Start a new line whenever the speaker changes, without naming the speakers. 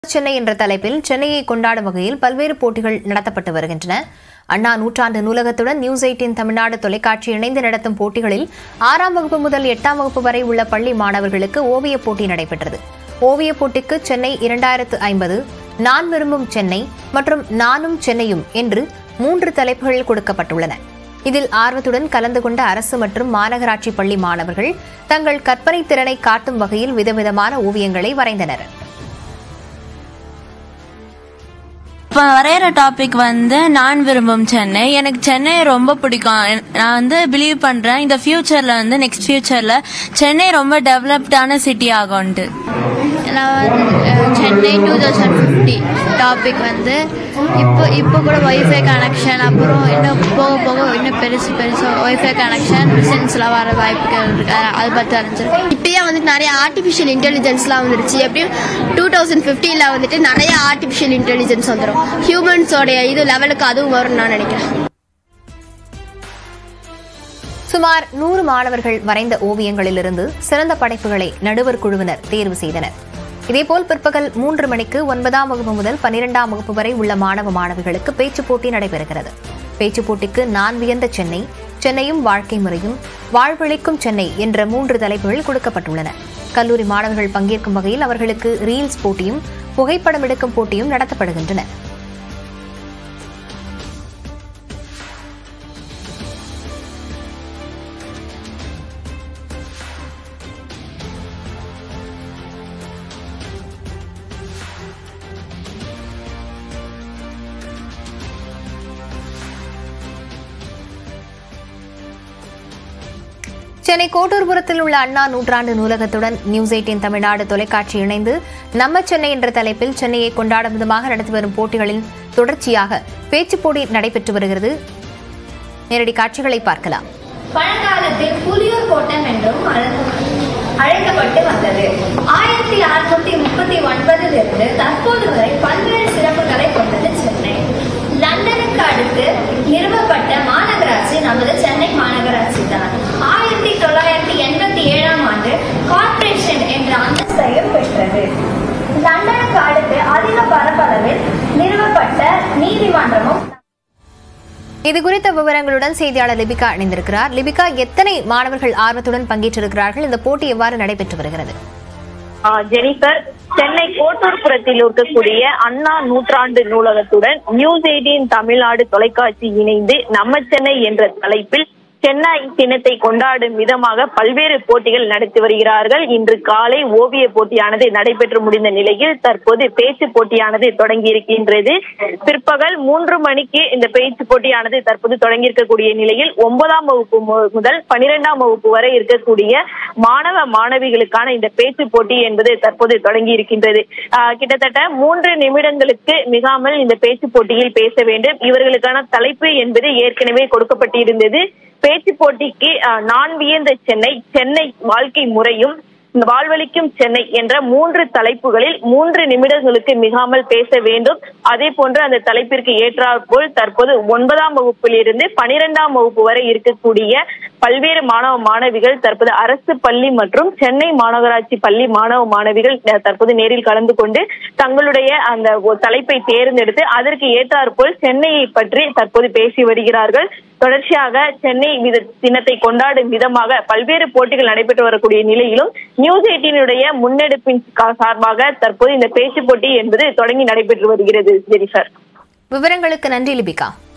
சென்னை என்ற தலைப்பில் சென்னையை கொண்டாடும் வகையில் பல்வேறு போட்டிகள் நடத்தப்பட்டு வருகின்றன அண்ணா நூற்றாண்டு நூலகத்துடன் நியூஸ் எயிட்டின் தமிழ்நாடு தொலைக்காட்சி இணைந்து நடத்தும் போட்டிகளில் ஆறாம் வகுப்பு முதல் எட்டாம் வகுப்பு வரை உள்ள பள்ளி மாணவர்களுக்கு ஓவியப் போட்டி நடைபெற்றது ஓவியப் போட்டிக்கு சென்னை இரண்டாயிரத்து ஐம்பது நான் விரும்பும் சென்னை மற்றும் நானும் சென்னையும் என்று மூன்று தலைப்புகள் கொடுக்கப்பட்டுள்ளன இதில் ஆர்வத்துடன் கலந்து கொண்ட அரசு மற்றும் மாநகராட்சி பள்ளி மாணவர்கள் தங்கள் கற்பனை திறனை காட்டும் வகையில் விதவிதமான ஓவியங்களை வரைந்தனர்
இப்போ வரைகிற டாபிக் வந்து நான் விரும்பும் சென்னை எனக்கு சென்னை ரொம்ப பிடிக்கும் என்- நான் வந்து பிலீவ் பண்றேன் இந்த ஃபியூச்சர்ல வந்து நெக்ஸ்ட் ஃபியூச்சர்ல சென்னை ரொம்ப டெவலப்டான சிட்டி ஆகும்ட்டு
நான் வந்து அஹ், Chennai two thousand fifty topic வந்து இப்போ இப்போ கூட ஒய்ஃபை கனெக்ஷன் அப்புறம் இன்னும் போக போக இன்னும் பெருசு பெருசு ஒய்ஃபை கனெக்ஷன் மிஷின்ஸ்லாம் வர வாய்ப்புகள் இருக்கு அஹ், அதை பற்றி அறிஞ்சிருக்கேன்
இப்பயே வந்துட்டு நிறைய ஆர்டிஃபிஷியல் இன்டெலிஜென்ஸ்லாம் வந்துருச்சு எப்படியும் டூ தௌசண்ட் ஃபிஃப்டியில் வந்துட்டு நிறைய ஆர்டிஃபிஷியல் இன்டெலிஜென்ஸ் வந்துடும் ஹியூமன்ஸோடைய இது லெவலுக்கு அதுவும் வரும்னு நான் நினைக்கிறேன்
சுமார் நூறு மாணவர்கள் வரைந்த ஓவியங்களிலிருந்து சிறந்த படைப்புகளை நடுவர் குழுவினர் தேர்வு செய்தனர் இதேபோல் பிற்பகல் மூன்று மணிக்கு ஒன்பதாம் வகுப்பு முதல் பனிரெண்டாம் வகுப்பு வரை உள்ள மாணவ மாணவிகளுக்கு பேச்சுப் போட்டி நடைபெறுகிறது பேச்சுப் போட்டிக்கு நான் வியந்த சென்னை சென்னையும் வாழ்க்கை முறையும் வாழ்வழிக்கும் சென்னை என்ற மூன்று தலைப்புகள் கொடுக்கப்பட்டுள்ளன கல்லூரி மாணவர்கள் பங்கேற்கும் வகையில் அவர்களுக்கு ரீல்ஸ் போட்டியும் புகைப்படம் எடுக்கும் போட்டியும் நடத்தப்படுகின்றன சென்னை கோட்டூர்புரத்தில் உள்ள அண்ணா நூற்றாண்டு நூலகத்துடன் நியூஸ் எயிட்டின் தமிழ்நாடு தொலைக்காட்சி இணைந்து நம்ம சென்னை என்ற தலைப்பில் சென்னையை கொண்டாடும் விதமாக நடத்தி வரும் போட்டிகளின் தொடர்ச்சியாக பேச்சுப் போட்டி நடைபெற்று வருகிறது நேரடி காட்சிகளை பார்க்கலாம்
பழங்காலத்தில் புலியூர் கோட்டம் என்றும் அழைக்க- அழைக்கப்பட்டு வந்தது ஆயிரத்தி அறுநூத்தி முப்பத்தி ஒன்பதிலிருந்து தற்போது வரை பல்வேறு சிறப்புகளை கொண்டது சென்னை லண்டனுக்கு அடுத்து நிறுவப்பட்ட மாநகராட்சி நமது சென்னை மாநகராட்சி தான் ஆயிரத்தி தொள்ளாயிரத்தி எண்பத்தி ஏழாம் ஆண்டு கார்ப்பரேஷன் என்ற அந்தஸ்தையும் பெற்றது லண்டனுக்கு அடுத்து அதிக பரப்பளவில் நிறுவப்பட்ட நீதிமன்றமும்
இது குறித்த விவரங்களுடன் செய்தியாளர் லிபிகா இணைந்திருக்கிறார் லிபிகா எத்தனை மாணவர்கள் ஆர்வத்துடன் பங்கேற்றிருக்கிறார்கள் இந்த போட்டி எவ்வாறு நடைபெற்று வருகிறது
ஆ, ஜெனிஃபர் சென்னை கோட்டூர்புரத்தில் இருக்கக்கூடிய அண்ணா நூற்றாண்டு நூலகத்துடன் நியூஸ் எயிட்டீன் தமிழ்நாடு தொலைக்காட்சி இணைந்து நம்ம சென்னை என்ற தலைப்பில் சென்னை தினத்தை கொண்டாடும் விதமாக பல்வேறு போட்டிகள் நடத்தி வருகிறார்கள் இன்று காலை ஓவிய போட்டியானது நடைபெற்று முடிந்த நிலையில் தற்போது பேச்சு போட்டியானது தொடங்கி இருக்கின்றது பிற்பகல் மூன்று மணிக்கு இந்த பேச்சு போட்டியானது தற்போது தொடங்கி இருக்கக்கூடிய நிலையில் ஒன்பதாம் வகுப்பு மு- முதல் பனிரெண்டாம் வகுப்பு வரை இருக்கக்கூடிய மாணவ மாணவிகளுக்கான இந்த பேச்சு போட்டி என்பது தற்போது தொடங்கி இருக்கின்றது ஆஹ் கிட்டத்தட்ட மூன்று நிமிடங்களுக்கு மிகாமல் இந்த பேச்சு போட்டியில் பேச வேண்டும் இவர்களுக்கான தலைப்பு என்பது ஏற்கனவே கொடுக்கப்பட்டிருந்தது பேச்சு போட்டிக்கு ஆஹ், நான் வியந்த சென்னை சென்னை வாழ்க்கை முறையும் இந்த வாழ்வழிக்கும் சென்னை என்ற மூன்று தலைப்புகளில் மூன்று நிமிடங்களுக்கு மிகாமல் பேச வேண்டும் அதே போன்று அந்த தலைப்பிற்கு ஏற்றாற்போல் தற்போது ஒன்பதாம் வகுப்பில் இருந்து பனிரெண்டாம் வகுப்பு வரை இருக்கக்கூடிய பல்வேறு மாணவ மாணவிகள் தற்போது அரசு பள்ளி மற்றும் சென்னை மாநகராட்சி பள்ளி மாணவ மாணவிகள் அஹ், தற்போது நேரில் கலந்து கொண்டு தங்களுடைய அந்த ஒரு தலைப்பை தேர்ந்தெடுத்து அதற்கு ஏற்றாற்போல் சென்னையை பற்றி தற்போது பேசி வருகிறார்கள் தொடர்ச்சியாக சென்னை வித- தினத்தை கொண்டாடும் விதமாக பல்வேறு போட்டிகள் நடைபெற்று வரக்கூடிய நிலையிலும் நியூஸ் எயிட்டீனுடைய முன்னெடுப்பின் கா- சார்பாக தற்போது இந்த பேச்சு போட்டி என்பது தொடங்கி நடைபெற்று வருகிறது ஜெனிஃபர்
விவரங்களுக்கு நன்றி லிபிகா